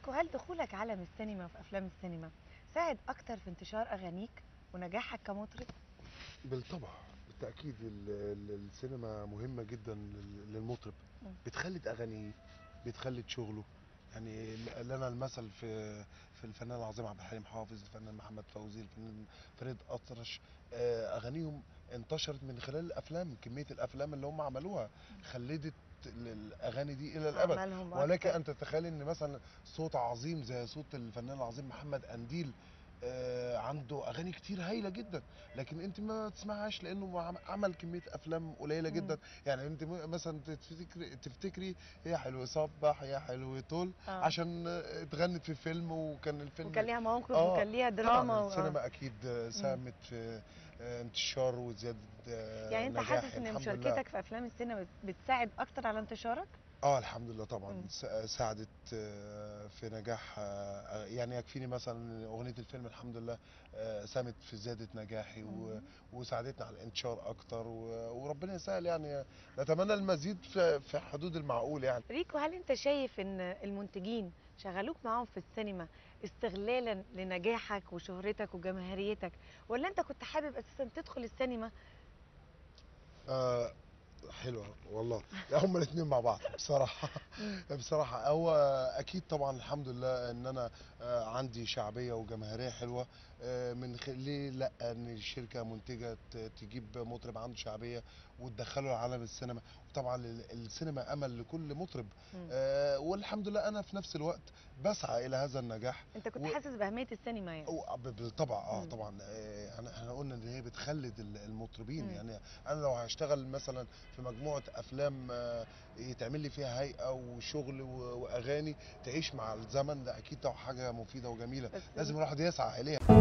وهل دخولك عالم السينما وفي افلام السينما ساعد اكتر في انتشار اغانيك ونجاحك كمطرب بالطبع بالتاكيد ال- ال- السينما مهمه جدا لل- للمطرب مم. بتخلد اغانيه بتخلد شغله يعني ل- لنا المثل في في الفنان العظيم عبد الحليم حافظ الفنان محمد فوزي الفنان فريد اطرش آه، اغانيهم انتشرت من خلال الافلام كميه الافلام اللي هم عملوها خلدت ال- الاغاني دي الى الابد أعمالهم ولك أكتر. ان تتخيل ان مثلا صوت عظيم زي صوت الفنان العظيم محمد قنديل آه، عنده اغاني كتير هايله جدا لكن انت ما تسمعهاش لانه عم- عمل كميه افلام قليله مم. جدا يعني انت م- مثلا تفتكري تفتكري يا حلو صبح يا حلو طول آه. عشان آه، اتغنت في فيلم وكان الفيلم وكان ليها مواقف آه، وكان ليها طبعا دراما و- السينما اكيد آه، ساهمت في آه، انتشار وزياده آه، يعني انت نجاح حاسس ان الحمد لله. مشاركتك في افلام السينما بت- بتساعد اكتر على انتشارك اه الحمد لله طبعا مم. سا- ساعدت آه، في نجاح آه، يعني يكفيني مثلا اغنيه الفيلم الحمد لله آه، ساهمت في زياده نجاحي و- مم. وساعدتني على الانتشار اكتر و- وربنا يسهل يعني نتمنى المزيد في في حدود المعقول يعني ريكو هل انت شايف ان المنتجين شغلوك معاهم في السينما استغلالا لنجاحك وشهرتك وجماهيريتك ولا انت كنت حابب اساسا تدخل السينما آه حلوة والله لا هما الاثنين مع بعض بصراحة بصراحة هو أكيد طبعا الحمد لله إن أنا آه، عندي شعبية وجماهيرية حلوة آه، من خ... ليه لا إن الشركة منتجة ت- تجيب مطرب عنده شعبية وتدخله لعالم السينما وطبعا ال- السينما أمل لكل مطرب مم. آه، والحمد لله أنا في نفس الوقت بسعى إلى هذا النجاح انت كنت و- حاسس باهميه السينما يعني أو- ب- بالطبع اه مم. طبعا آه، يعني احنا قلنا ان هي بتخلد ال- المطربين مم. يعني انا لو هشتغل مثلا في مجموعه افلام آه، يتعمل لي فيها هيئه وشغل و- واغاني تعيش مع الزمن ده اكيد طبعا حاجه مفيده وجميله بس لازم الواحد يسعى اليها